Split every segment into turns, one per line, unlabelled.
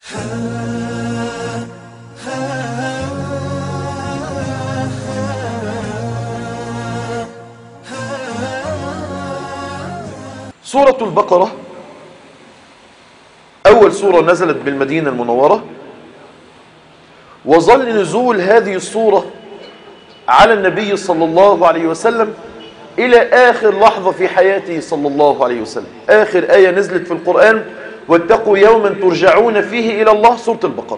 سورة البقرة أول سورة نزلت بالمدينة المنورة وظل نزول هذه السورة على النبي صلى الله عليه وسلم إلى آخر لحظة في حياته صلى الله عليه وسلم آخر آية نزلت في القرآن واتقوا يوما ترجعون فيه إلى الله سورة البقرة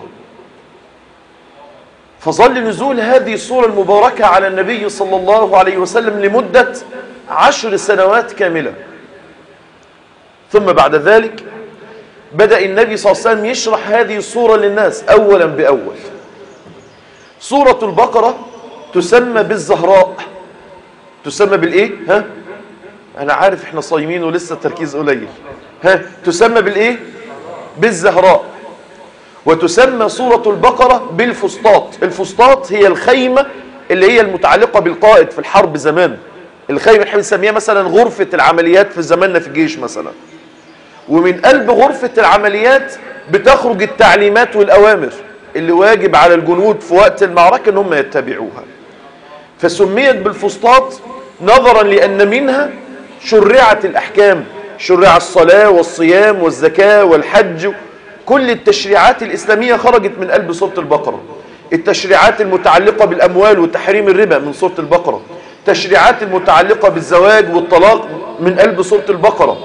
فظل نزول هذه السورة المباركة على النبي صلى الله عليه وسلم لمدة عشر سنوات كاملة ثم بعد ذلك بدأ النبي صلى الله عليه وسلم يشرح هذه السورة للناس أولا بأول سورة البقرة تسمى بالزهراء تسمى بالإيه؟ ها؟ أنا عارف إحنا صايمين ولسه التركيز قليل ها؟ تسمى بالإيه؟ بالزهراء وتسمى سورة البقرة بالفسطاط الفسطاط هي الخيمة اللي هي المتعلقة بالقائد في الحرب زمان الخيمة احنا بنسميها مثلا غرفة العمليات في زماننا في الجيش مثلا ومن قلب غرفة العمليات بتخرج التعليمات والأوامر اللي واجب على الجنود في وقت المعركة ان هم يتبعوها فسميت بالفسطاط نظرا لأن منها شرعت الأحكام شرع الصلاة والصيام والزكاة والحج كل التشريعات الإسلامية خرجت من قلب سورة البقرة التشريعات المتعلقة بالأموال وتحريم الربا من سورة البقرة التشريعات المتعلقة بالزواج والطلاق من قلب سورة البقرة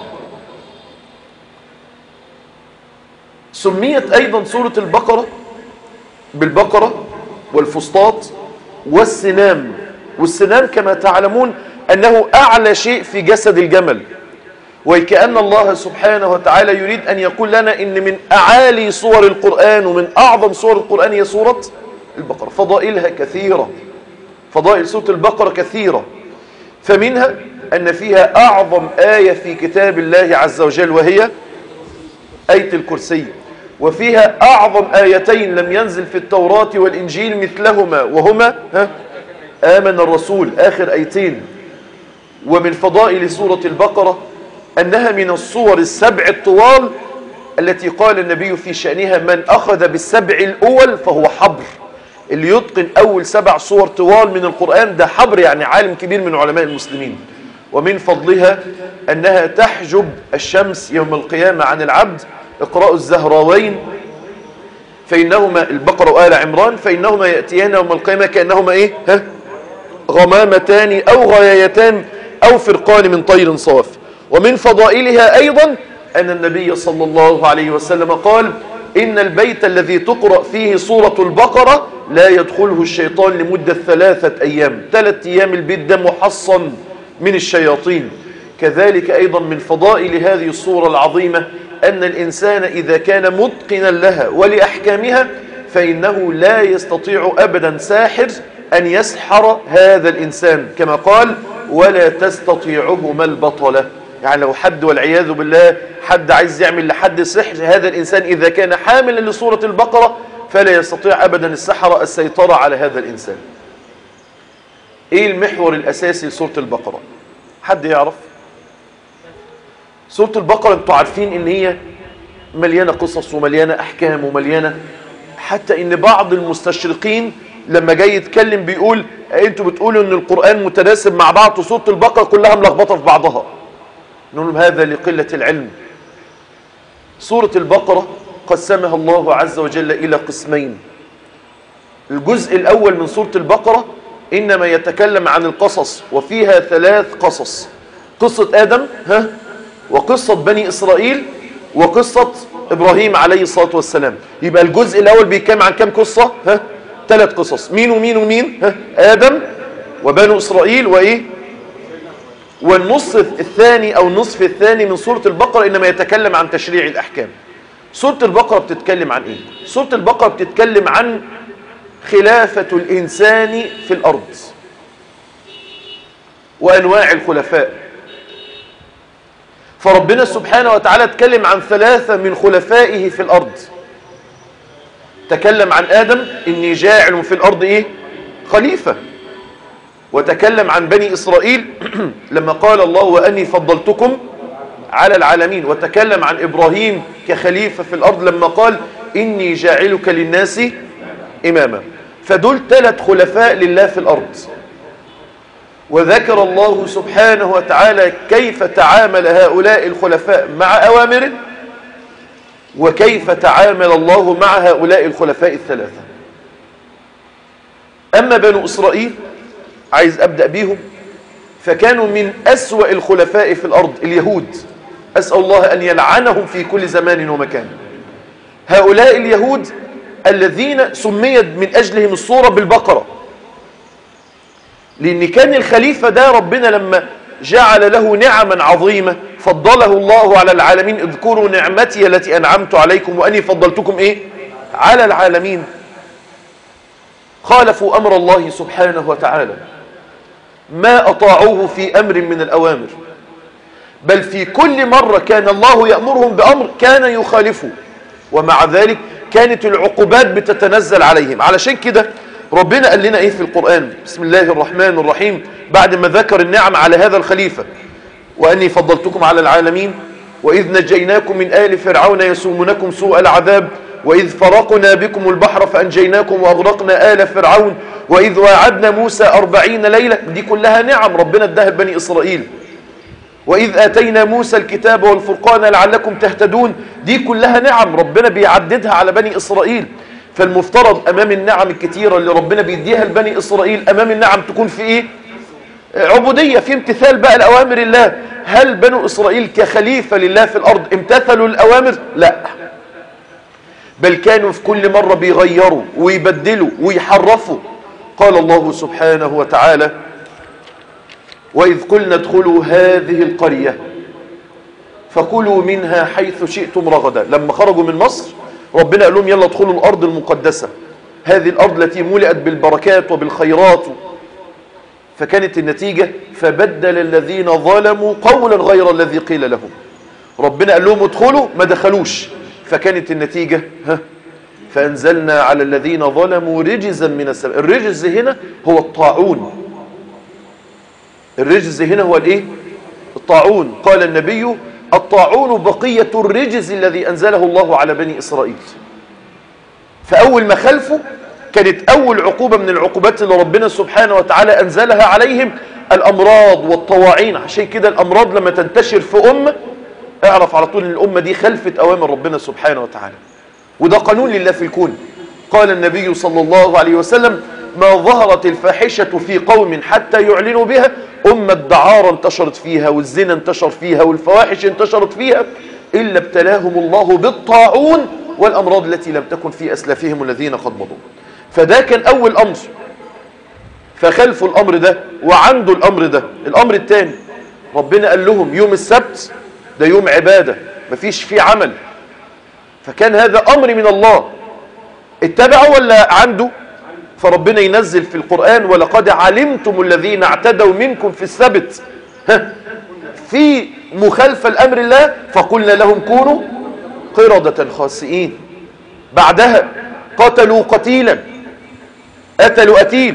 سميت أيضا سورة البقرة بالبقرة والفسطاط والسنام والسنام كما تعلمون أنه أعلى شيء في جسد الجمل وكأن الله سبحانه وتعالى يريد أن يقول لنا إن من أعالي صور القرآن ومن أعظم صور القرآن هي سورة البقرة فضائلها كثيرة فضائل سورة البقرة كثيرة فمنها أن فيها أعظم آية في كتاب الله عز وجل وهي آية الكرسي وفيها أعظم آيتين لم ينزل في التوراة والإنجيل مثلهما وهما ها آمن الرسول آخر آيتين ومن فضائل سورة البقرة أنها من الصور السبع الطوال التي قال النبي في شأنها من أخذ بالسبع الأول فهو حبر اللي يتقن أول سبع صور طوال من القرآن ده حبر يعني عالم كبير من علماء المسلمين ومن فضلها أنها تحجب الشمس يوم القيامة عن العبد اقرأوا الزهراوين فإنهما البقرة وآل عمران فإنهما يأتيان يوم القيامة كأنهما إيه ها غمامتان أو غيايتان أو فرقان من طير صاف ومن فضائلها أيضا أن النبي صلى الله عليه وسلم قال إن البيت الذي تقرأ فيه سورة البقرة لا يدخله الشيطان لمدة ثلاثة أيام ثلاثة أيام البيت ده محصن من الشياطين كذلك أيضا من فضائل هذه الصورة العظيمة أن الإنسان إذا كان متقنا لها ولأحكامها فإنه لا يستطيع أبدا ساحر أن يسحر هذا الإنسان كما قال ولا تستطيعهما البطلة يعني لو حد والعياذ بالله حد عايز يعمل لحد سحر هذا الإنسان إذا كان حاملا لصورة البقرة فلا يستطيع أبدا السحرة السيطرة على هذا الإنسان إيه المحور الأساسي لسورة البقرة حد يعرف سورة البقرة انتوا عارفين ان هي مليانة قصص ومليانة احكام ومليانة حتى ان بعض المستشرقين لما جاي يتكلم بيقول انتوا بتقولوا ان القرآن متناسب مع بعض وسورة البقرة كلها ملخبطة في بعضها نقول لهم هذا لقلة العلم سورة البقرة قسمها الله عز وجل إلى قسمين الجزء الأول من سورة البقرة إنما يتكلم عن القصص وفيها ثلاث قصص قصة آدم ها وقصة بني إسرائيل وقصة إبراهيم عليه الصلاة والسلام يبقى الجزء الأول بيتكلم عن كم قصة ها ثلاث قصص مين ومين ومين ها آدم وبنو إسرائيل وإيه والنصف الثاني أو النصف الثاني من سورة البقرة إنما يتكلم عن تشريع الأحكام سورة البقرة بتتكلم عن إيه سورة البقرة بتتكلم عن خلافة الإنسان في الأرض وأنواع الخلفاء فربنا سبحانه وتعالى اتكلم عن ثلاثة من خلفائه في الأرض تكلم عن آدم إني جاعل في الأرض إيه خليفة وتكلم عن بني إسرائيل لما قال الله وأني فضلتكم على العالمين وتكلم عن إبراهيم كخليفة في الأرض لما قال إني جاعلك للناس إماما فدول ثلاث خلفاء لله في الأرض وذكر الله سبحانه وتعالى كيف تعامل هؤلاء الخلفاء مع أوامره وكيف تعامل الله مع هؤلاء الخلفاء الثلاثة أما بنو إسرائيل عايز أبدأ بيهم فكانوا من أسوأ الخلفاء في الأرض اليهود أسأل الله أن يلعنهم في كل زمان ومكان هؤلاء اليهود الذين سميت من أجلهم الصورة بالبقرة لأن كان الخليفة ده ربنا لما جعل له نعما عظيمة فضله الله على العالمين اذكروا نعمتي التي أنعمت عليكم وأني فضلتكم إيه على العالمين خالفوا أمر الله سبحانه وتعالى ما أطاعوه في أمر من الأوامر بل في كل مرة كان الله يأمرهم بأمر كان يخالفه ومع ذلك كانت العقوبات بتتنزل عليهم علشان كده ربنا قال لنا ايه في القرآن بسم الله الرحمن الرحيم بعد ما ذكر النعم على هذا الخليفة وأني فضلتكم على العالمين وإذ نجيناكم من آل فرعون يسومونكم سوء العذاب وإذ فرقنا بكم البحر فأنجيناكم وأغرقنا آل فرعون وإذ واعدنا موسى أربعين ليلة دي كلها نعم ربنا اداها بني إسرائيل وإذ آتينا موسى الكتاب والفرقان لعلكم تهتدون دي كلها نعم ربنا بيعددها على بني إسرائيل فالمفترض أمام النعم الكتيرة اللي ربنا بيديها لبني إسرائيل أمام النعم تكون في إيه عبودية في امتثال بقى لأوامر الله هل بنو إسرائيل كخليفة لله في الأرض امتثلوا الأوامر لا بل كانوا في كل مرة بيغيروا ويبدلوا ويحرفوا قال الله سبحانه وتعالى وإذ قلنا ادخلوا هذه القرية فكلوا منها حيث شئتم رغدا لما خرجوا من مصر ربنا قال لهم يلا ادخلوا الأرض المقدسة هذه الأرض التي ملئت بالبركات وبالخيرات فكانت النتيجة فبدل الذين ظلموا قولا غير الذي قيل لهم ربنا قال لهم ادخلوا ما دخلوش فكانت النتيجة ها فأنزلنا على الذين ظلموا رجزا من السماء الرجز هنا هو الطاعون الرجز هنا هو الايه الطاعون قال النبي الطاعون بقية الرجز الذي أنزله الله على بني إسرائيل فأول ما خلفوا كانت أول عقوبة من العقوبات اللي ربنا سبحانه وتعالى أنزلها عليهم الأمراض والطواعين عشان كده الأمراض لما تنتشر في أمة اعرف على طول ان الأمة دي خلفت أوامر ربنا سبحانه وتعالى وده قانون لله في الكون قال النبي صلى الله عليه وسلم ما ظهرت الفاحشة في قوم حتى يعلنوا بها أمة الدعارة انتشرت فيها والزنا انتشر فيها والفواحش انتشرت فيها إلا ابتلاهم الله بالطاعون والأمراض التي لم تكن في أسلافهم الذين قد مضوا فده كان أول أمر فخلفوا الأمر ده وعنده الأمر ده الأمر الثاني ربنا قال لهم يوم السبت ده يوم عبادة مفيش فيه عمل فكان هذا أمر من الله اتبعوا ولا عنده فربنا ينزل في القرآن ولقد علمتم الذين اعتدوا منكم في السبت ها في مخالفة لأمر الله فقلنا لهم كونوا قردة خاسئين بعدها قتلوا قتيلا قتلوا قتيل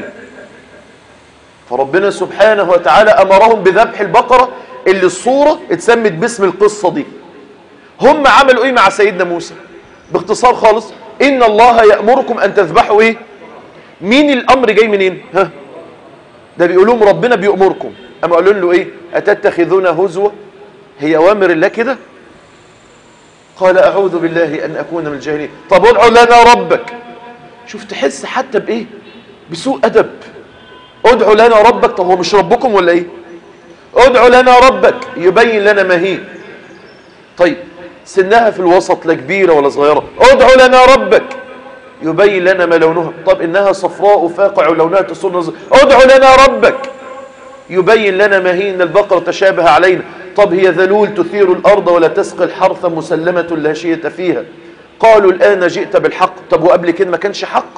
فربنا سبحانه وتعالى أمرهم بذبح البقرة اللي الصورة اتسمت باسم القصة دي هم عملوا ايه مع سيدنا موسى باختصار خالص ان الله يأمركم ان تذبحوا ايه مين الامر جاي منين ها ده بيقولون ربنا بيأمركم اما قالوا له ايه اتتخذون هزوة هي اوامر الله كده قال اعوذ بالله ان اكون من الجاهلين طب ادعوا لنا ربك شوف تحس حتى بايه بسوء ادب ادعوا لنا ربك طب هو مش ربكم ولا ايه ادعوا لنا ربك يبين لنا ما هي طيب سنها في الوسط لا كبيرة ولا صغيرة ادعوا لنا ربك يبين لنا ما لونها طب إنها صفراء فاقع لونها تسر نظر ادعوا لنا ربك يبين لنا ما هي إن البقرة تشابه علينا طب هي ذلول تثير الأرض ولا تسقي الحرث مسلمة لا شية فيها قالوا الآن جئت بالحق طب وقبل كده ما كانش حق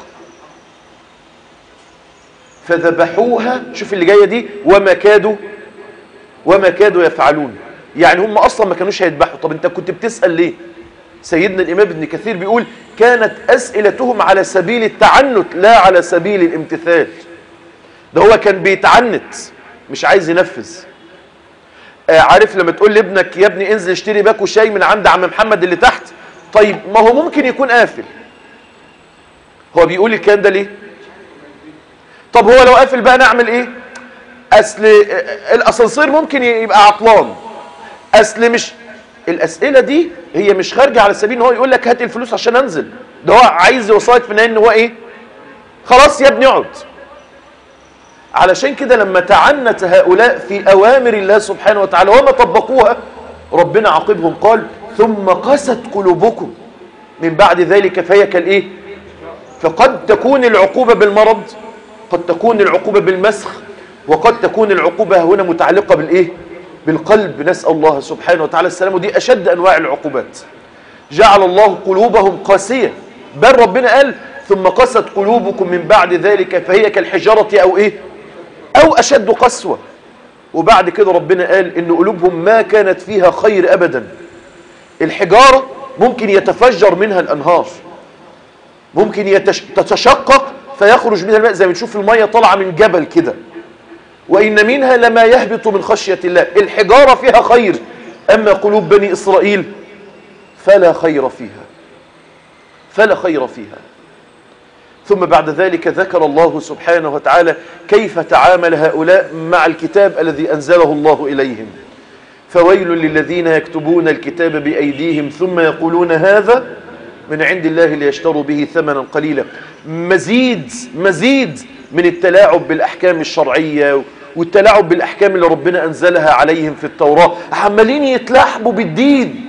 فذبحوها شوف اللي جاية دي وما كادوا وما كادوا يفعلون يعني هم أصلا ما كانوش هيذبحوا طب انت كنت بتسأل ليه سيدنا الإمام ابن كثير بيقول كانت أسئلتهم على سبيل التعنت لا على سبيل الامتثال ده هو كان بيتعنت مش عايز ينفذ آه عارف لما تقول لابنك يا ابني انزل اشتري باكو شاي من عند عم محمد اللي تحت طيب ما هو ممكن يكون قافل هو بيقول الكلام ده ليه طب هو لو قافل بقى نعمل ايه اصل الاسانسير ممكن يبقى عطلان اصل مش الاسئله دي هي مش خارجه على سبيل ان هو يقول لك هات الفلوس عشان انزل ده هو عايز يوصلك في النهايه ان هو ايه خلاص يا ابني اقعد علشان كده لما تعنت هؤلاء في اوامر الله سبحانه وتعالى وما طبقوها ربنا عاقبهم قال ثم قست قلوبكم من بعد ذلك فهي كالايه فقد تكون العقوبه بالمرض قد تكون العقوبه بالمسخ وقد تكون العقوبه هنا متعلقه بالايه بالقلب نسال الله سبحانه وتعالى السلام ودي اشد انواع العقوبات جعل الله قلوبهم قاسيه بل ربنا قال ثم قست قلوبكم من بعد ذلك فهي كالحجاره او ايه او اشد قسوه وبعد كده ربنا قال ان قلوبهم ما كانت فيها خير ابدا الحجاره ممكن يتفجر منها الانهار ممكن يتش... تتشقق فيخرج منها الماء زي ما نشوف الميه طالعه من جبل كده وان منها لما يهبط من خشيه الله الحجاره فيها خير اما قلوب بني اسرائيل فلا خير فيها فلا خير فيها ثم بعد ذلك ذكر الله سبحانه وتعالى كيف تعامل هؤلاء مع الكتاب الذي أنزله الله إليهم فويل للذين يكتبون الكتاب بأيديهم ثم يقولون هذا من عند الله ليشتروا به ثمنا قليلا مزيد مزيد من التلاعب بالأحكام الشرعية والتلاعب بالأحكام اللي ربنا أنزلها عليهم في التوراة عمالين يتلاحبوا بالدين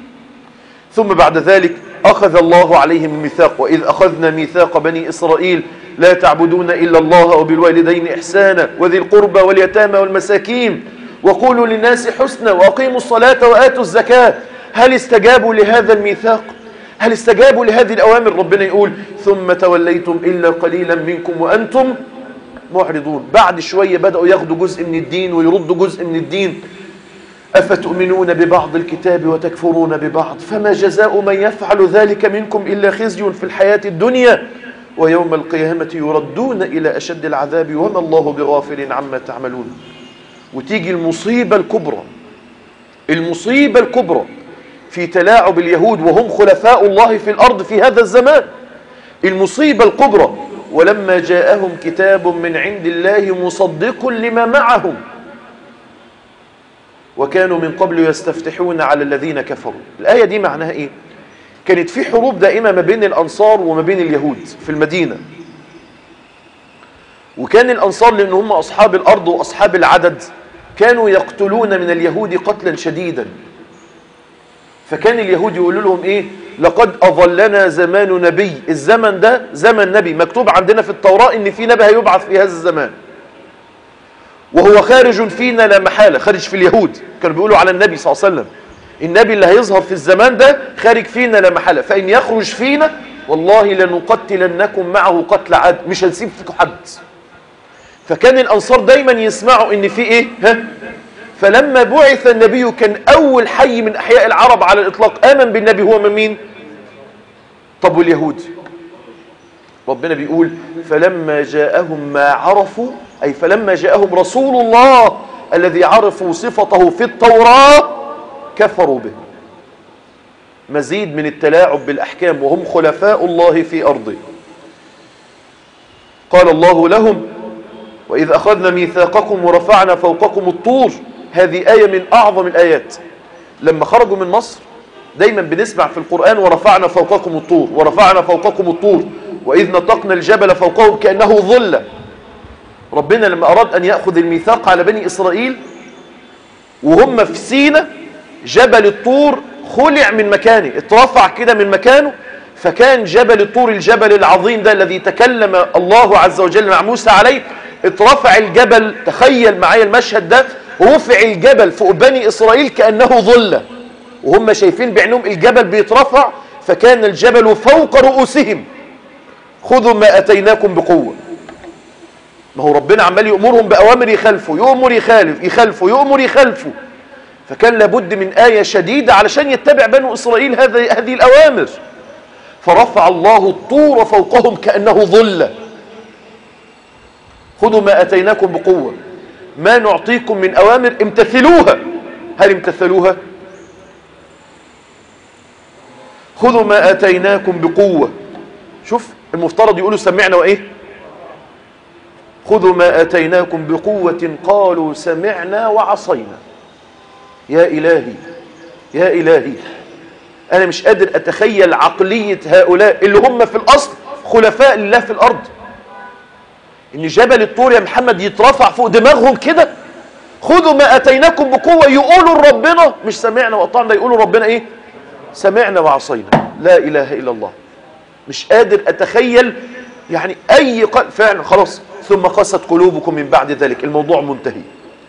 ثم بعد ذلك أخذ الله عليهم الميثاق وإذ أخذنا ميثاق بني إسرائيل لا تعبدون إلا الله وبالوالدين إحسانا وذي القربى واليتامى والمساكين وقولوا للناس حسنا وأقيموا الصلاة وآتوا الزكاة هل استجابوا لهذا الميثاق هل استجابوا لهذه الأوامر ربنا يقول ثم توليتم إلا قليلا منكم وأنتم معرضون بعد شوية بدأوا ياخدوا جزء من الدين ويردوا جزء من الدين أفتؤمنون ببعض الكتاب وتكفرون ببعض فما جزاء من يفعل ذلك منكم إلا خزي في الحياة الدنيا ويوم القيامة يردون إلى أشد العذاب وما الله بغافل عما تعملون وتيجي المصيبة الكبرى المصيبة الكبرى في تلاعب اليهود وهم خلفاء الله في الأرض في هذا الزمان المصيبة الكبرى ولما جاءهم كتاب من عند الله مصدق لما معهم وكانوا من قبل يستفتحون على الذين كفروا الآية دي معناها إيه كانت في حروب دائمة ما بين الأنصار وما بين اليهود في المدينة وكان الأنصار لأن هم أصحاب الأرض وأصحاب العدد كانوا يقتلون من اليهود قتلا شديدا فكان اليهود يقولوا لهم إيه لقد أظلنا زمان نبي الزمن ده زمن نبي مكتوب عندنا في التوراة إن في نبي هيبعث في هذا الزمان وهو خارج فينا لا محالة خارج في اليهود كانوا بيقولوا على النبي صلى الله عليه وسلم النبي اللي هيظهر في الزمان ده خارج فينا لا محالة فإن يخرج فينا والله لنقتلنكم معه قتل عاد مش هنسيب فيكم حد فكان الأنصار دايما يسمعوا إن في إيه ها فلما بعث النبي كان أول حي من أحياء العرب على الإطلاق آمن بالنبي هو من مين طب واليهود ربنا بيقول فلما جاءهم ما عرفوا أي فلما جاءهم رسول الله الذي عرفوا صفته في التوراة كفروا به مزيد من التلاعب بالأحكام وهم خلفاء الله في أرضه قال الله لهم وإذ أخذنا ميثاقكم ورفعنا فوقكم الطور هذه آية من أعظم الآيات لما خرجوا من مصر دايما بنسمع في القرآن ورفعنا فوقكم الطور ورفعنا فوقكم الطور وإذ نطقنا الجبل فوقهم كأنه ظلة ربنا لما أراد أن يأخذ الميثاق على بني إسرائيل وهم في سينا جبل الطور خلع من مكانه اترفع كده من مكانه فكان جبل الطور الجبل العظيم ده الذي تكلم الله عز وجل مع موسى عليه اترفع الجبل تخيل معايا المشهد ده رفع الجبل فوق بني إسرائيل كأنه ظلة وهم شايفين بعينهم الجبل بيترفع فكان الجبل فوق رؤوسهم خذوا ما أتيناكم بقوة ما هو ربنا عمال يأمرهم بأوامر يخالفوا يؤمر يخالف يخالفوا يؤمر يخالفوا فكان لابد من آية شديدة علشان يتبع بنو إسرائيل هذه هذه الأوامر فرفع الله الطور فوقهم كأنه ظلة خذوا ما أتيناكم بقوة ما نعطيكم من أوامر امتثلوها هل امتثلوها خذوا ما أتيناكم بقوة شوف المفترض يقولوا سمعنا وايه خذوا ما اتيناكم بقوه قالوا سمعنا وعصينا يا الهي يا الهي انا مش قادر اتخيل عقليه هؤلاء اللي هم في الاصل خلفاء لله في الارض ان جبل الطور يا محمد يترفع فوق دماغهم كده خذوا ما اتيناكم بقوه يقولوا لربنا مش سمعنا واطعنا يقولوا ربنا ايه سمعنا وعصينا لا اله الا الله مش قادر اتخيل يعني اي قلب فعلا خلاص ثم قست قلوبكم من بعد ذلك الموضوع منتهي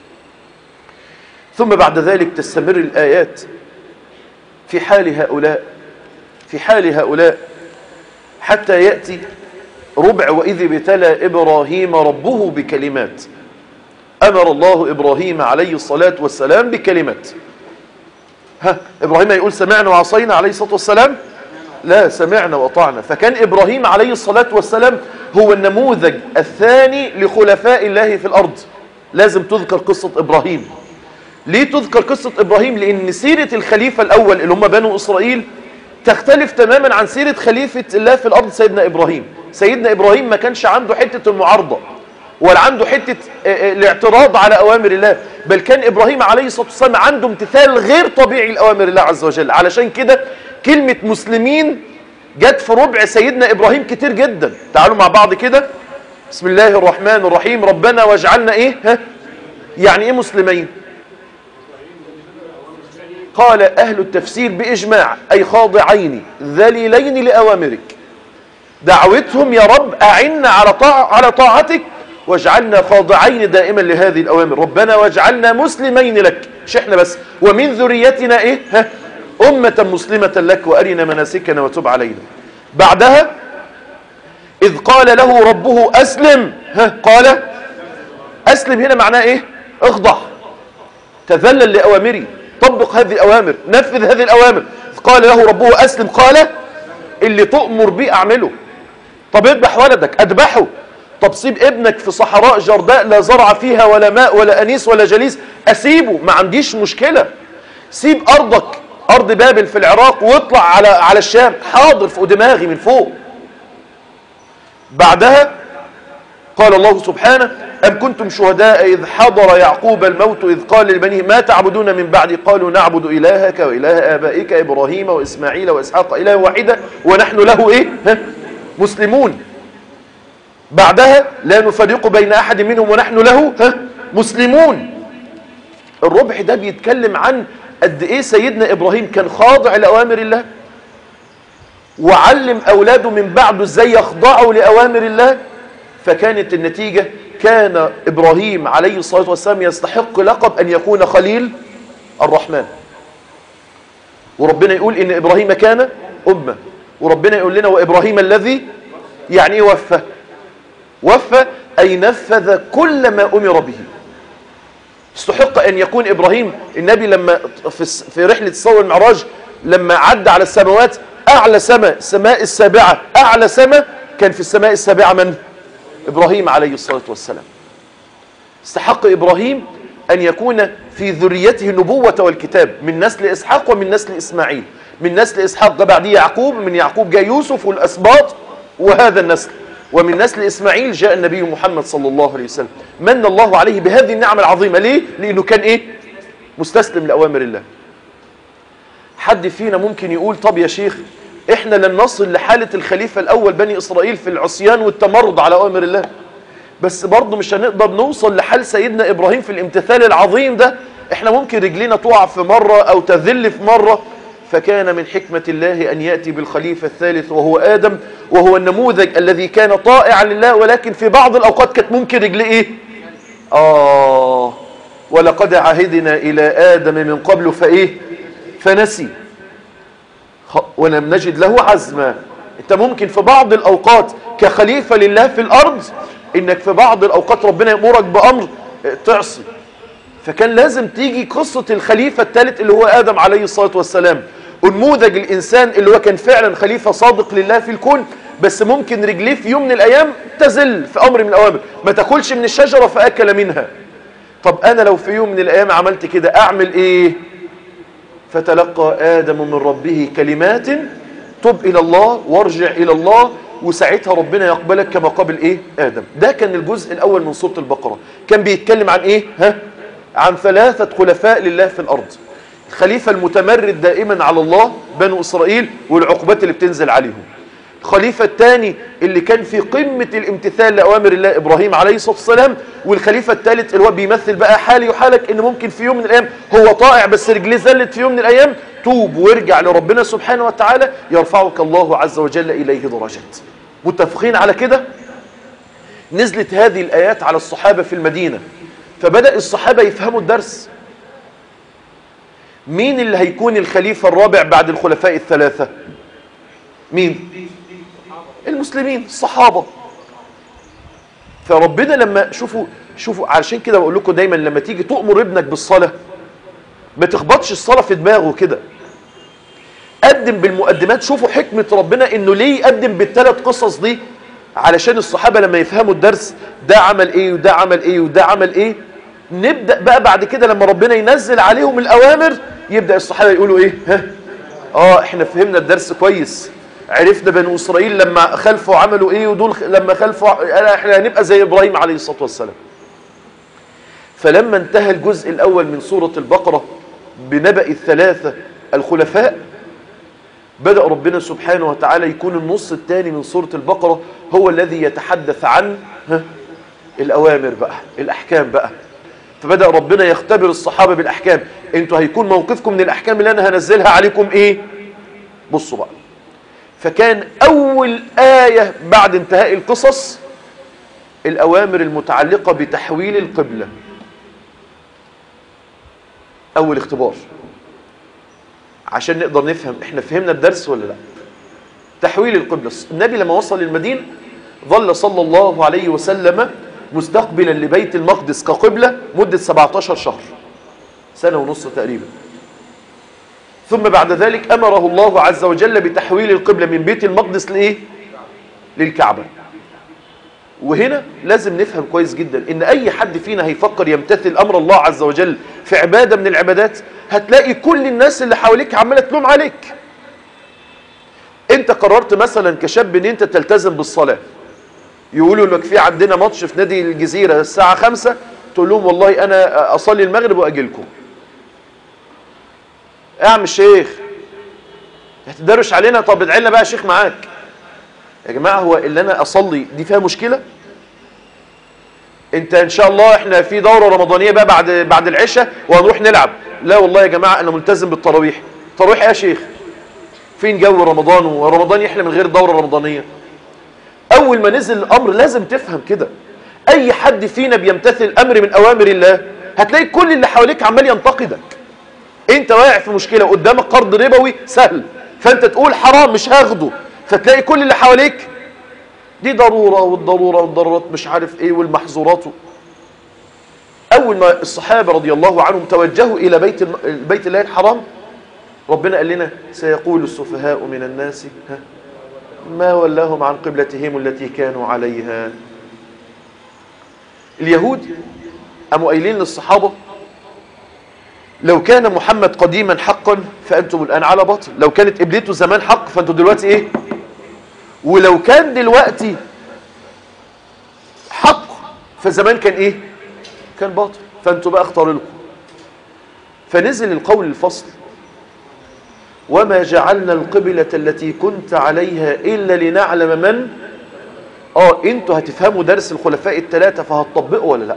ثم بعد ذلك تستمر الايات في حال هؤلاء في حال هؤلاء حتى ياتي ربع واذ ابتلى ابراهيم ربه بكلمات امر الله ابراهيم عليه الصلاه والسلام بكلمات ها ابراهيم يقول سمعنا وعصينا عليه الصلاه والسلام لا سمعنا واطعنا فكان ابراهيم عليه الصلاه والسلام هو النموذج الثاني لخلفاء الله في الارض لازم تذكر قصه ابراهيم ليه تذكر قصه ابراهيم لان سيره الخليفه الاول اللي هم بنو اسرائيل تختلف تماما عن سيره خليفه الله في الارض سيدنا ابراهيم سيدنا ابراهيم ما كانش عنده حته المعارضه ولا عنده حته الاعتراض على اوامر الله بل كان ابراهيم عليه الصلاه والسلام عنده امتثال غير طبيعي لاوامر الله عز وجل علشان كده كلمه مسلمين جت في ربع سيدنا ابراهيم كتير جدا تعالوا مع بعض كده بسم الله الرحمن الرحيم ربنا واجعلنا ايه ها يعني ايه مسلمين قال اهل التفسير باجماع اي خاضعين ذليلين لاوامرك دعوتهم يا رب اعنا على طاع على طاعتك واجعلنا خاضعين دائما لهذه الاوامر ربنا واجعلنا مسلمين لك مش احنا بس ومن ذريتنا ايه ها امه مسلمه لك وارنا مناسكنا وتب علينا بعدها اذ قال له ربه اسلم ها قال اسلم هنا معناه ايه اخضع تذلل لاوامري طبق هذه الاوامر نفذ هذه الاوامر إذ قال له ربه اسلم قال اللي تؤمر بيه اعمله طب اذبح ولدك اذبحه طب سيب ابنك في صحراء جرداء لا زرع فيها ولا ماء ولا انيس ولا جليس اسيبه ما عنديش مشكله سيب ارضك ارض بابل في العراق واطلع على على الشام حاضر فوق دماغي من فوق بعدها قال الله سبحانه أم كنتم شهداء إذ حضر يعقوب الموت إذ قال لبنيه ما تعبدون من بعدي قالوا نعبد إلهك وإله آبائك إبراهيم وإسماعيل وإسحاق إله واحدة ونحن له إيه ها؟ مسلمون بعدها لا نفرق بين أحد منهم ونحن له ها؟ مسلمون الربع ده بيتكلم عن قد إيه سيدنا إبراهيم كان خاضع لأوامر الله وعلم أولاده من بعده إزاي يخضعوا لأوامر الله فكانت النتيجة كان إبراهيم عليه الصلاة والسلام يستحق لقب أن يكون خليل الرحمن وربنا يقول إن إبراهيم كان أمة وربنا يقول لنا وإبراهيم الذي يعني إيه وفى وفى أي نفذ كل ما أمر به استحق أن يكون إبراهيم النبي لما في رحلة الصور والمعراج لما عدى على السماوات أعلى سماء السماء السابعة أعلى سماء كان في السماء السابعة من؟ إبراهيم عليه الصلاة والسلام استحق إبراهيم أن يكون في ذريته النبوة والكتاب من نسل إسحاق ومن نسل إسماعيل من نسل إسحاق ده بعديه يعقوب من يعقوب جاء يوسف والأسباط وهذا النسل ومن نسل إسماعيل جاء النبي محمد صلى الله عليه وسلم من الله عليه بهذه النعمة العظيمة ليه؟ لأنه كان إيه؟ مستسلم لأوامر الله حد فينا ممكن يقول طب يا شيخ احنا لن نصل لحالة الخليفة الاول بني اسرائيل في العصيان والتمرد على اوامر الله بس برضه مش هنقدر نوصل لحال سيدنا ابراهيم في الامتثال العظيم ده احنا ممكن رجلينا تقع في مرة او تذل في مرة فكان من حكمة الله ان يأتي بالخليفة الثالث وهو ادم وهو النموذج الذي كان طائعا لله ولكن في بعض الاوقات كانت ممكن رجليه ايه اه ولقد عهدنا الى ادم من قبل فايه فنسي ولم نجد له عزما انت ممكن في بعض الاوقات كخليفة لله في الارض انك في بعض الاوقات ربنا يأمرك بامر تعصي فكان لازم تيجي قصة الخليفة الثالث اللي هو ادم عليه الصلاة والسلام انموذج الانسان اللي هو كان فعلا خليفة صادق لله في الكون بس ممكن رجليه في يوم من الايام تزل في امر من الاوامر ما تاكلش من الشجرة فاكل منها طب انا لو في يوم من الايام عملت كده اعمل ايه فتلقى آدم من ربه كلمات تب إلى الله وارجع إلى الله وساعتها ربنا يقبلك كما قبل ايه ادم ده كان الجزء الاول من سوره البقره كان بيتكلم عن ايه ها عن ثلاثه خلفاء لله في الارض الخليفه المتمرد دائما على الله بنو اسرائيل والعقوبات اللي بتنزل عليهم الخليفة الثاني اللي كان في قمة الامتثال لأوامر الله إبراهيم عليه الصلاة والسلام والخليفة الثالث اللي هو بيمثل بقى حالي وحالك إن ممكن في يوم من الأيام هو طائع بس رجليه زلت في يوم من الأيام توب وارجع لربنا سبحانه وتعالى يرفعك الله عز وجل إليه درجات متفقين على كده نزلت هذه الآيات على الصحابة في المدينة فبدأ الصحابة يفهموا الدرس مين اللي هيكون الخليفة الرابع بعد الخلفاء الثلاثة مين المسلمين الصحابة فربنا لما شوفوا شوفوا علشان كده بقول لكم دايما لما تيجي تؤمر ابنك بالصلاة ما تخبطش الصلاة في دماغه كده قدم بالمقدمات شوفوا حكمة ربنا انه ليه يقدم بالثلاث قصص دي علشان الصحابة لما يفهموا الدرس ده عمل ايه وده عمل ايه وده عمل ايه نبدأ بقى بعد كده لما ربنا ينزل عليهم الأوامر يبدأ الصحابة يقولوا ايه ها اه احنا فهمنا الدرس كويس عرفنا بنو اسرائيل لما خلفوا عملوا ايه ودول لما خلفوا احنا هنبقى زي ابراهيم عليه الصلاه والسلام فلما انتهى الجزء الاول من سوره البقره بنبأ الثلاثه الخلفاء بدأ ربنا سبحانه وتعالى يكون النص الثاني من سوره البقره هو الذي يتحدث عن ها الاوامر بقى الاحكام بقى فبدأ ربنا يختبر الصحابه بالاحكام انتوا هيكون موقفكم من الاحكام اللي انا هنزلها عليكم ايه بصوا بقى فكان أول آية بعد انتهاء القصص الأوامر المتعلقة بتحويل القبلة أول اختبار عشان نقدر نفهم احنا فهمنا الدرس ولا لا تحويل القبلة النبي لما وصل للمدينة ظل صلى الله عليه وسلم مستقبلا لبيت المقدس كقبلة مدة 17 شهر سنة ونص تقريبا ثم بعد ذلك أمره الله عز وجل بتحويل القبلة من بيت المقدس لإيه؟ للكعبة وهنا لازم نفهم كويس جدا ان اي حد فينا هيفكر يمتثل امر الله عز وجل في عبادة من العبادات هتلاقي كل الناس اللي حواليك عمالة تلوم عليك انت قررت مثلا كشاب ان انت تلتزم بالصلاة يقولوا لك في عندنا ماتش في نادي الجزيرة الساعة خمسة تقول لهم والله انا اصلي المغرب واجي لكم يا عم الشيخ هتدرش علينا طب ادعي لنا بقى يا شيخ معاك يا جماعه هو اللي انا اصلي دي فيها مشكله انت ان شاء الله احنا في دوره رمضانيه بقى بعد بعد العشاء وهنروح نلعب لا والله يا جماعه انا ملتزم بالتراويح تراويح يا شيخ فين جو رمضان ورمضان يحلى من غير دوره رمضانيه اول ما نزل الامر لازم تفهم كده اي حد فينا بيمتثل امر من اوامر الله هتلاقي كل اللي حواليك عمال ينتقدك انت واقع في مشكلة قدامك قرض ربوي سهل فانت تقول حرام مش هاخده فتلاقي كل اللي حواليك دي ضرورة والضرورة والضرورات مش عارف ايه والمحظورات اول ما الصحابة رضي الله عنهم توجهوا الى بيت الم... بيت الله الحرام ربنا قال لنا سيقول السفهاء من الناس ها ما ولاهم عن قبلتهم التي كانوا عليها اليهود قاموا قايلين للصحابة لو كان محمد قديما حقا فأنتم الآن على باطل لو كانت قبلته زمان حق فأنتم دلوقتي إيه ولو كان دلوقتي حق فزمان كان إيه كان باطل فأنتم بقى اختاروا لكم فنزل القول الفصل وما جعلنا القبلة التي كنت عليها إلا لنعلم من آه أنتوا هتفهموا درس الخلفاء الثلاثة فهتطبقوا ولا لأ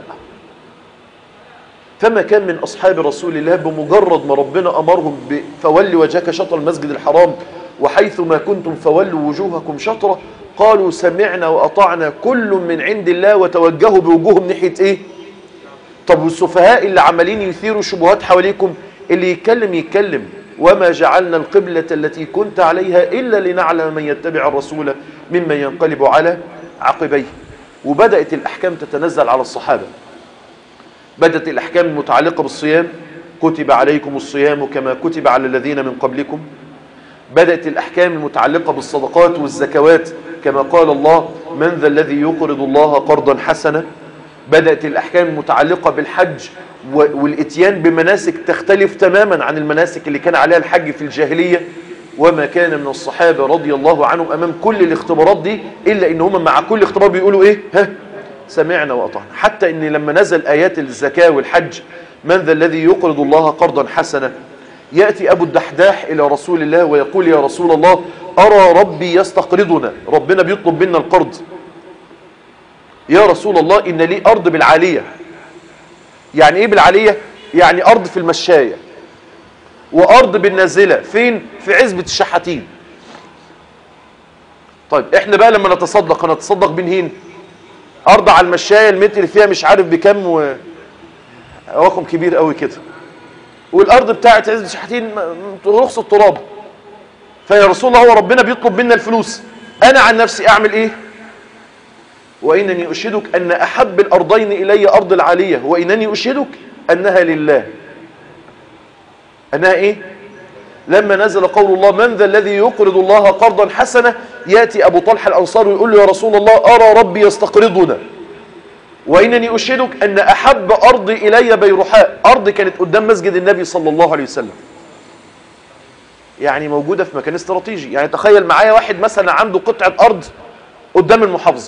فما كان من أصحاب رسول الله بمجرد ما ربنا أمرهم فولي وجهك شطر المسجد الحرام وحيث ما كنتم فولوا وجوهكم شطرة قالوا سمعنا وأطعنا كل من عند الله وتوجهوا بوجوههم ناحية إيه طب والسفهاء اللي عمالين يثيروا شبهات حواليكم اللي يتكلم يتكلم وما جعلنا القبلة التي كنت عليها إلا لنعلم من يتبع الرسول ممن ينقلب على عقبيه وبدأت الأحكام تتنزل على الصحابة بدأت الأحكام المتعلقة بالصيام كتب عليكم الصيام كما كتب على الذين من قبلكم بدأت الأحكام المتعلقة بالصدقات والزكوات كما قال الله من ذا الذي يقرض الله قرضا حسنا بدأت الأحكام المتعلقة بالحج والاتيان بمناسك تختلف تماما عن المناسك اللي كان عليها الحج في الجاهلية وما كان من الصحابة رضي الله عنهم أمام كل الاختبارات دي إلا إن هم مع كل اختبار بيقولوا إيه ها سمعنا وأطعنا حتى إن لما نزل آيات الزكاة والحج من ذا الذي يقرض الله قرضا حسنا يأتي أبو الدحداح إلى رسول الله ويقول يا رسول الله أرى ربي يستقرضنا ربنا بيطلب منا القرض يا رسول الله إن لي أرض بالعالية يعني إيه بالعالية يعني أرض في المشاية وأرض بالنازلة فين في عزبة الشحاتين طيب احنا بقى لما نتصدق هنتصدق بين أرض على المشاية المتر اللي فيها مش عارف بكم و... رقم كبير قوي كده والارض بتاعت عزة الشحاتين رخص التراب فيا رسول الله هو ربنا بيطلب منا الفلوس انا عن نفسي اعمل ايه وانني اشهدك ان احب الارضين الي ارض العالية وانني اشهدك انها لله انها ايه لما نزل قول الله من ذا الذي يقرض الله قرضا حسنا ياتي ابو طلحه الانصاري ويقول له يا رسول الله ارى ربي يستقرضنا وإنني أشهدك أن أحب أرض إلي بيرحاء أرض كانت قدام مسجد النبي صلى الله عليه وسلم يعني موجودة في مكان استراتيجي يعني تخيل معايا واحد مثلا عنده قطعة أرض قدام المحافظة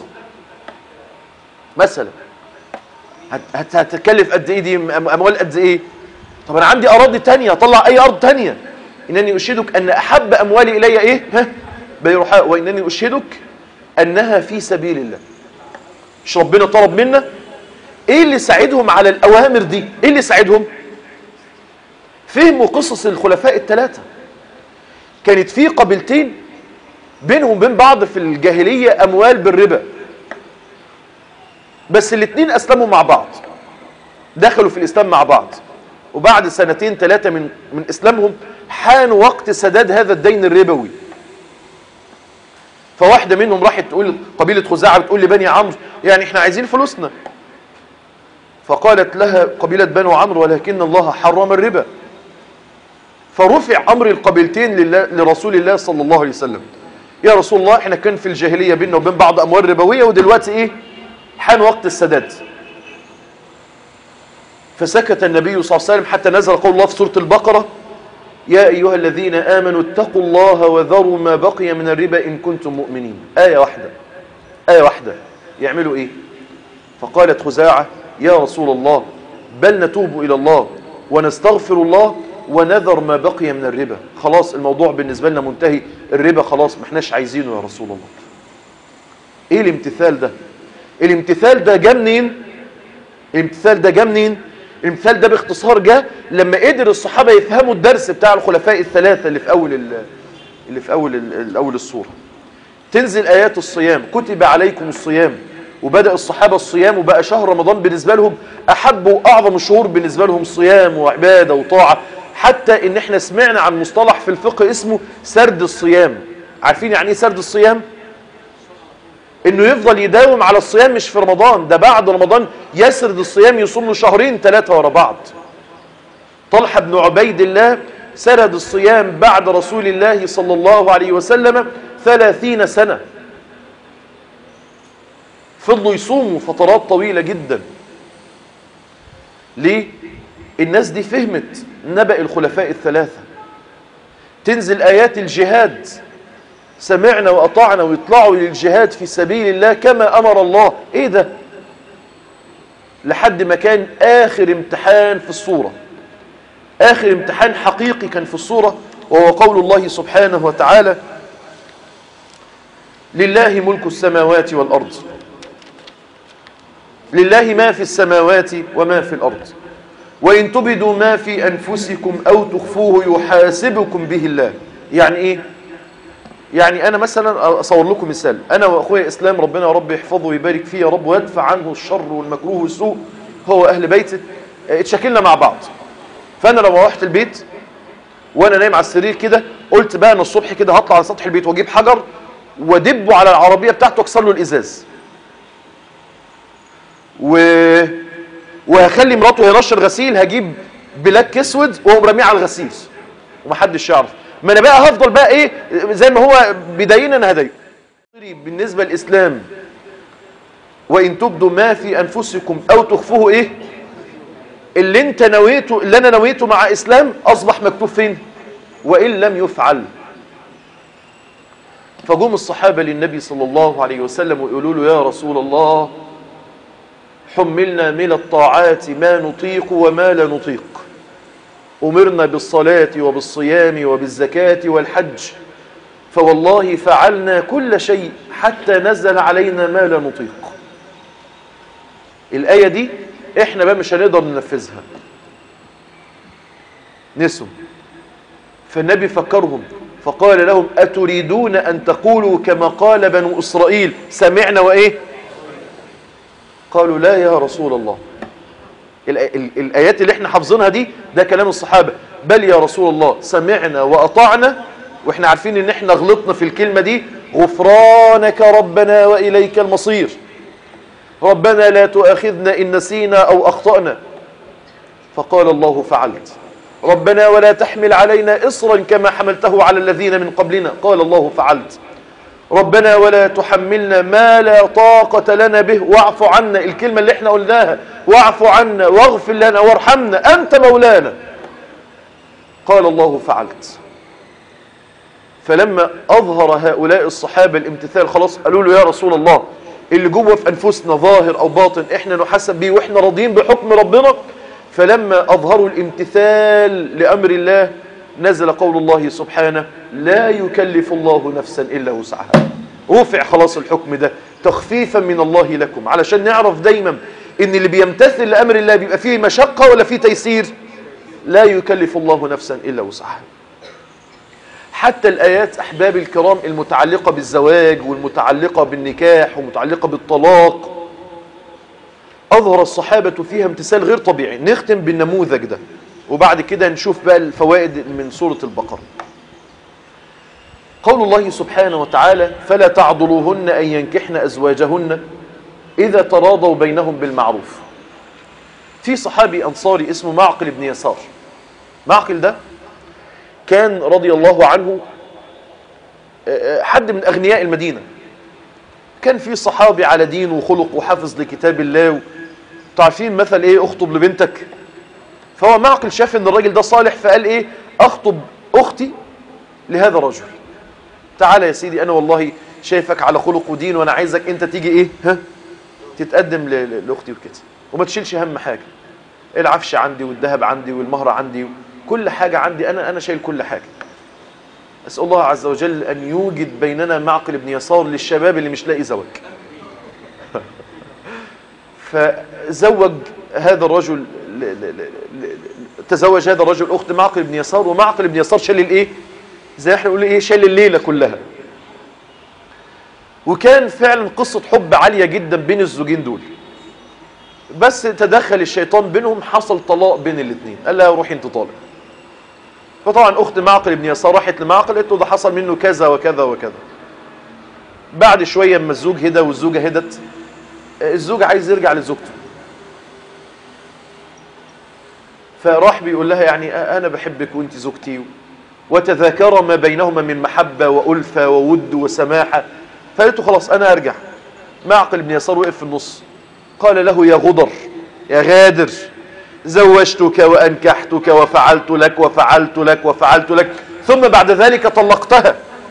مثلا هت هتكلف قد إيه دي أموال قد إيه طب أنا عندي أراضي تانية أطلع أي أرض تانية إنني أشهدك أن أحب أموالي إلي إيه ها بيرحاء وإنني أشهدك أنها في سبيل الله مش ربنا طلب منا ايه اللي ساعدهم على الاوامر دي ايه اللي ساعدهم فهموا قصص الخلفاء الثلاثه كانت في قبيلتين بينهم وبين بعض في الجاهليه اموال بالربا بس الاثنين اسلموا مع بعض دخلوا في الاسلام مع بعض وبعد سنتين ثلاثه من من اسلامهم حان وقت سداد هذا الدين الربوي فواحدة منهم راحت تقول قبيلة خزاعة بتقول لبني عمرو يعني احنا عايزين فلوسنا فقالت لها قبيلة بنو عمرو ولكن الله حرم الربا فرفع أمر القبيلتين لله لرسول الله صلى الله عليه وسلم يا رسول الله احنا كان في الجاهلية بيننا وبين بعض أموال ربوية ودلوقتي ايه حان وقت السداد فسكت النبي صلى الله عليه وسلم حتى نزل قول الله في سورة البقرة يا أيها الذين آمنوا اتقوا الله وذروا ما بقي من الربا إن كنتم مؤمنين آية واحدة آية واحدة يعملوا إيه فقالت خزاعة يا رسول الله بل نتوب إلى الله ونستغفر الله ونذر ما بقي من الربا خلاص الموضوع بالنسبة لنا منتهي الربا خلاص ما احناش عايزينه يا رسول الله ايه الامتثال ده الامتثال ده جه منين الامتثال ده جه منين المثال ده باختصار جه لما قدر الصحابه يفهموا الدرس بتاع الخلفاء الثلاثه اللي في اول اللي في اول اول السوره تنزل ايات الصيام كتب عليكم الصيام وبدا الصحابه الصيام وبقى شهر رمضان بالنسبه لهم احب واعظم الشهور بالنسبه لهم صيام وعباده وطاعه حتى ان احنا سمعنا عن مصطلح في الفقه اسمه سرد الصيام عارفين يعني ايه سرد الصيام انه يفضل يداوم على الصيام مش في رمضان ده بعد رمضان يسرد الصيام يصوم له شهرين ثلاثة ورا بعض طلحة بن عبيد الله سرد الصيام بعد رسول الله صلى الله عليه وسلم ثلاثين سنة فضلوا يصوموا فترات طويلة جدا ليه؟ الناس دي فهمت نبأ الخلفاء الثلاثة تنزل آيات الجهاد سمعنا وأطعنا ويطلعوا للجهاد في سبيل الله كما أمر الله إيه ده لحد ما كان آخر امتحان في الصورة آخر امتحان حقيقي كان في الصورة وهو قول الله سبحانه وتعالى لله ملك السماوات والأرض لله ما في السماوات وما في الأرض وإن تبدوا ما في أنفسكم أو تخفوه يحاسبكم به الله يعني إيه يعني أنا مثلا أصور لكم مثال أنا وأخويا إسلام ربنا يا رب يحفظه ويبارك فيه يا رب ويدفع عنه الشر والمكروه والسوء هو أهل بيته اتشكلنا مع بعض فأنا لما روحت البيت وأنا نايم على السرير كده قلت بقى أنا الصبح كده هطلع على سطح البيت وأجيب حجر وأدبه على العربية بتاعته وأكسر له الإزاز و... وهخلي مراته وهي رش الغسيل هجيب بلاك اسود واقوم راميه على الغسيل ومحدش يعرف ما انا بقى هفضل بقى ايه زي ما هو بيضايقني انا هضايقه بالنسبه للاسلام وان تبدوا ما في انفسكم او تخفوه ايه اللي انت نويته اللي انا نويته مع اسلام اصبح مكتوب فين وان لم يفعل فجم الصحابة للنبي صلى الله عليه وسلم ويقولوا له يا رسول الله حملنا من الطاعات ما نطيق وما لا نطيق أمرنا بالصلاة وبالصيام وبالزكاة والحج فوالله فعلنا كل شيء حتى نزل علينا ما لا نطيق الآية دي احنا بقى مش هنقدر ننفذها نسوا فالنبي فكرهم فقال لهم أتريدون أن تقولوا كما قال بنو إسرائيل سمعنا وإيه قالوا لا يا رسول الله الآيات اللي احنا حافظينها دي ده كلام الصحابة بل يا رسول الله سمعنا وأطعنا واحنا عارفين ان احنا غلطنا في الكلمة دي غفرانك ربنا وإليك المصير ربنا لا تؤاخذنا إن نسينا أو أخطأنا فقال الله فعلت ربنا ولا تحمل علينا إصرا كما حملته على الذين من قبلنا قال الله فعلت ربنا ولا تحملنا ما لا طاقة لنا به واعف عنا الكلمة اللي احنا قلناها واعف عنا واغفر لنا وارحمنا أنت مولانا قال الله فعلت فلما أظهر هؤلاء الصحابة الامتثال خلاص قالوا له يا رسول الله اللي جوه في أنفسنا ظاهر أو باطن احنا نحسب به واحنا راضيين بحكم ربنا فلما أظهروا الامتثال لأمر الله نزل قول الله سبحانه لا يكلف الله نفسا إلا وسعها رفع خلاص الحكم ده تخفيفا من الله لكم علشان نعرف دايما ان اللي بيمتثل لأمر الله بيبقى فيه مشقة ولا فيه تيسير لا يكلف الله نفسا إلا وسعها حتى الآيات أحباب الكرام المتعلقة بالزواج والمتعلقة بالنكاح ومتعلقة بالطلاق أظهر الصحابة فيها امتثال غير طبيعي نختم بالنموذج ده وبعد كده نشوف بقى الفوائد من سورة البقرة قول الله سبحانه وتعالى فلا تعضلوهن أن ينكحن أزواجهن إذا تراضوا بينهم بالمعروف في صحابي أنصاري اسمه معقل بن يسار معقل ده كان رضي الله عنه حد من أغنياء المدينة كان في صحابي على دين وخلق وحافظ لكتاب الله تعرفين مثل ايه اخطب لبنتك فهو معقل شاف ان الراجل ده صالح فقال ايه اخطب اختي لهذا الرجل تعالى يا سيدي انا والله شايفك على خلق ودين وانا عايزك انت تيجي ايه ها تتقدم لاختي وكده وما تشيلش هم حاجه العفش عندي والذهب عندي والمهر عندي كل حاجه عندي انا انا شايل كل حاجه اسال الله عز وجل ان يوجد بيننا معقل بن يسار للشباب اللي مش لاقي زوج فزوج هذا الرجل تزوج هذا الرجل اخت معقل بن يسار ومعقل بن يسار شال الايه زي احنا نقول ايه شال الليله كلها وكان فعلا قصه حب عاليه جدا بين الزوجين دول بس تدخل الشيطان بينهم حصل طلاق بين الاثنين قال لها روحي انت طالق فطبعا اخت معقل بن يسار راحت لمعقل قالت له ده حصل منه كذا وكذا وكذا بعد شويه اما الزوج هدى والزوجه هدت الزوج عايز يرجع لزوجته فراح بيقول لها يعني انا بحبك وانت زوجتي وتذاكر ما بينهما من محبه والفه وود وسماحه فقالت له خلاص انا ارجع معقل بن يسار وقف في النص قال له يا غدر يا غادر زوجتك وانكحتك وفعلت لك وفعلت لك وفعلت لك ثم بعد ذلك طلقتها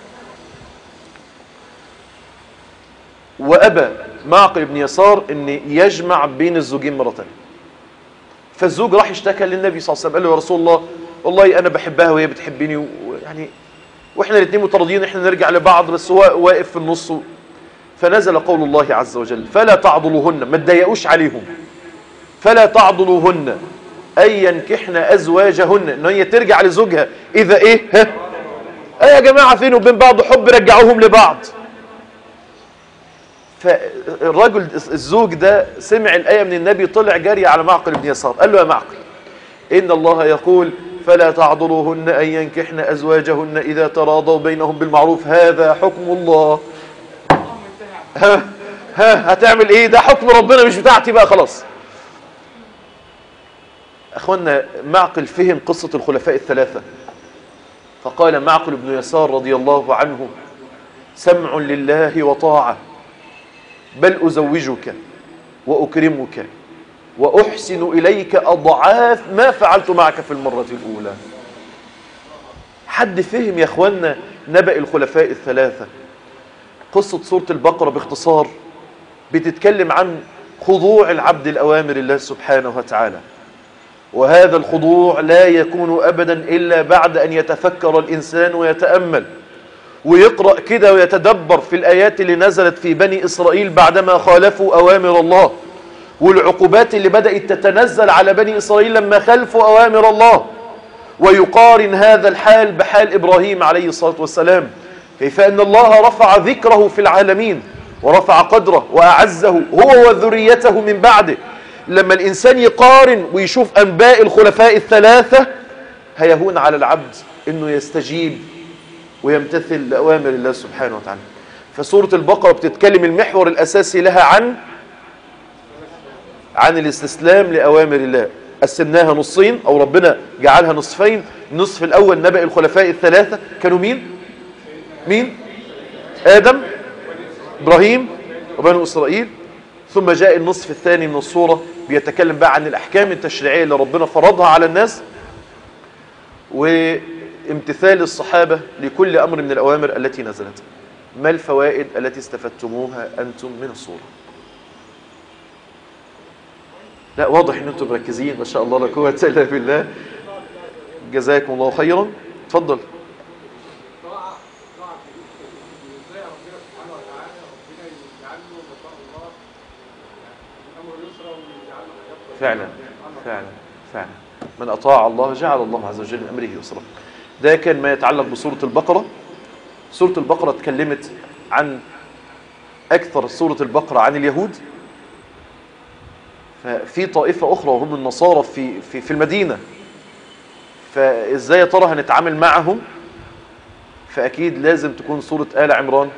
وابى معقل بن يسار ان يجمع بين الزوجين مره ثانيه فالزوج راح اشتكى للنبي صلى الله عليه وسلم قال له يا رسول الله والله انا بحبها وهي بتحبني ويعني واحنا الاثنين متراضيين احنا نرجع لبعض بس هو واقف في النص فنزل قول الله عز وجل فلا تعضلوهن ما تضايقوش عليهم فلا تعضلوهن ان ينكحن ازواجهن ان هي ترجع لزوجها اذا ايه ها ايه يا جماعه فين وبين بعض حب رجعوهم لبعض فالرجل الزوج ده سمع الآية من النبي طلع جري على معقل بن يسار قال له يا معقل إن الله يقول فلا تعضلوهن أن ينكحن أزواجهن إذا تراضوا بينهم بالمعروف هذا حكم الله ها, ها هتعمل إيه ده حكم ربنا مش بتاعتي بقى خلاص أخوانا معقل فهم قصة الخلفاء الثلاثة فقال معقل بن يسار رضي الله عنه سمع لله وطاعة بل أزوجك وأكرمك وأحسن إليك أضعاف ما فعلت معك في المرة الأولى حد فهم يا أخوانا نبأ الخلفاء الثلاثة قصة سورة البقرة باختصار بتتكلم عن خضوع العبد الأوامر الله سبحانه وتعالى وهذا الخضوع لا يكون أبدا إلا بعد أن يتفكر الإنسان ويتأمل ويقرأ كده ويتدبر في الآيات اللي نزلت في بني إسرائيل بعدما خالفوا أوامر الله والعقوبات اللي بدأت تتنزل على بني إسرائيل لما خلفوا أوامر الله ويقارن هذا الحال بحال إبراهيم عليه الصلاة والسلام كيف أن الله رفع ذكره في العالمين ورفع قدره وأعزه هو وذريته من بعده لما الإنسان يقارن ويشوف أنباء الخلفاء الثلاثة هيهون على العبد أنه يستجيب ويمتثل لأوامر الله سبحانه وتعالى فسورة البقرة بتتكلم المحور الأساسي لها عن عن الاستسلام لأوامر الله قسمناها نصين أو ربنا جعلها نصفين النصف الأول نبأ الخلفاء الثلاثة كانوا مين مين آدم إبراهيم وبنو إسرائيل ثم جاء النصف الثاني من الصورة بيتكلم بقى عن الأحكام التشريعية اللي ربنا فرضها على الناس وامتثال الصحابة لكل أمر من الأوامر التي نزلت ما الفوائد التي استفدتموها أنتم من الصورة لا واضح ان انتم مركزين ما شاء الله لا قوه الا بالله جزاكم الله خيرا اتفضل فعلا فعلا فعلا من أطاع الله جعل الله عز وجل من أمره يسرا ده كان ما يتعلق بسورة البقرة سورة البقرة اتكلمت عن أكثر سورة البقرة عن اليهود ففي طائفة أخرى وهم النصارى في, في, في المدينة فإزاي يا ترى هنتعامل معهم فأكيد لازم تكون سورة آل عمران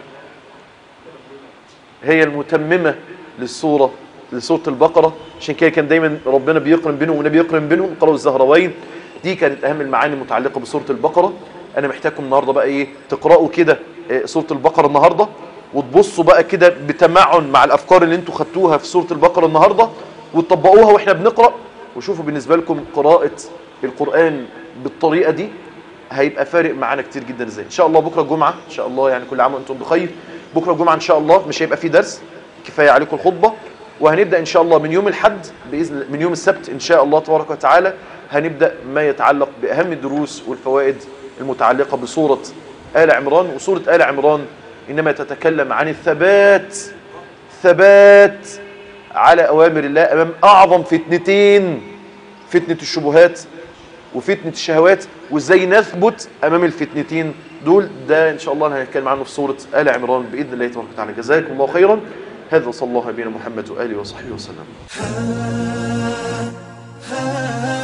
هي المتممة للسورة لسورة البقرة عشان كده كان دايما ربنا بيقرن بينهم والنبي يقرن بينهم قرأوا الزهروين دي كانت أهم المعاني المتعلقة بسورة البقرة أنا محتاجكم النهاردة بقى إيه تقرأوا كده سورة البقرة النهاردة وتبصوا بقى كده بتمعن مع الأفكار اللي انتوا خدتوها في سورة البقرة النهاردة وتطبقوها واحنا بنقرأ وشوفوا بالنسبة لكم قراءة القرآن بالطريقة دي هيبقى فارق معانا كتير جدا ازاي ان شاء الله بكره الجمعه ان شاء الله يعني كل عام وانتم بخير بكره الجمعه ان شاء الله مش هيبقى في درس كفايه عليكم الخطبه وهنبدا ان شاء الله من يوم الاحد باذن من يوم السبت ان شاء الله تبارك وتعالى هنبدا ما يتعلق باهم الدروس والفوائد المتعلقه بسوره ال عمران وسوره ال عمران انما تتكلم عن الثبات ثبات على اوامر الله امام اعظم فتنتين فتنه الشبهات وفتنة الشهوات وازاي نثبت امام الفتنتين دول ده ان شاء الله هنتكلم عنه في سورة آل عمران بإذن الله تبارك وتعالى جزاكم الله خيرا هذا صلى الله بنا محمد وآله وصحبه وسلم